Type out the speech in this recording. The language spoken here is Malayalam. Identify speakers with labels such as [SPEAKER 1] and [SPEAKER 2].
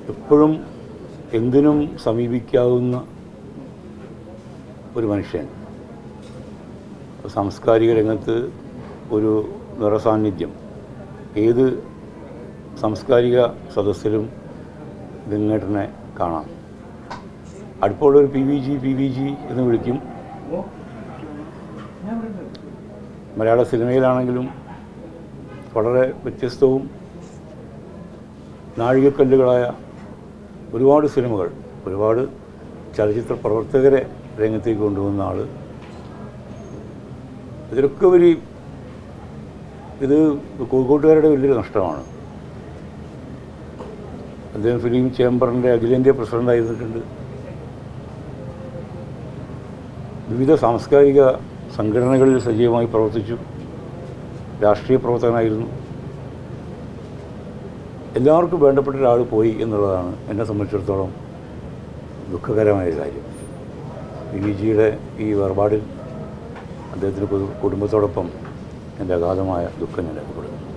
[SPEAKER 1] എപ്പോഴും എന്തിനും സമീപിക്കാവുന്ന ഒരു മനുഷ്യൻ സാംസ്കാരിക രംഗത്ത് ഒരു നിറസാന്നിധ്യം ഏത് സാംസ്കാരിക സദസ്സിലും ഗംഗേട്ടനെ കാണാം അടുപ്പമുള്ളൊരു P V G P V G എന്ന് വിളിക്കും മലയാള സിനിമയിലാണെങ്കിലും വളരെ വ്യത്യസ്തവും നാഴികക്കല്ലുകളായ ഒരുപാട് സിനിമകൾ ഒരുപാട് ചലച്ചിത്ര പ്രവർത്തകരെ രംഗത്തേക്ക് കൊണ്ടുവന്ന ആൾ ഇതിലൊക്കെ ഒരു ഇത് കോഴിക്കോട്ടുകാരുടെ വലിയൊരു നഷ്ടമാണ് അദ്ദേഹം ഫിലിം ചേംബറിൻ്റെ അഖിലേന്ത്യാ പ്രസിഡൻ്റായിരുന്നിട്ടുണ്ട് വിവിധ സാംസ്കാരിക സംഘടനകളിൽ സജീവമായി പ്രവർത്തിച്ചു രാഷ്ട്രീയ പ്രവർത്തകനായിരുന്നു എല്ലാവർക്കും വേണ്ടപ്പെട്ട ഒരാൾ പോയി എന്നുള്ളതാണ് എന്നെ സംബന്ധിച്ചിടത്തോളം ദുഃഖകരമായ കാര്യം പി വി ജിയുടെ ഈ വേർപാടിൽ അദ്ദേഹത്തിൻ്റെ കുടുംബത്തോടൊപ്പം എൻ്റെ അഗാധമായ ദുഃഖം ഞാൻ രേഖപ്പെടുന്നു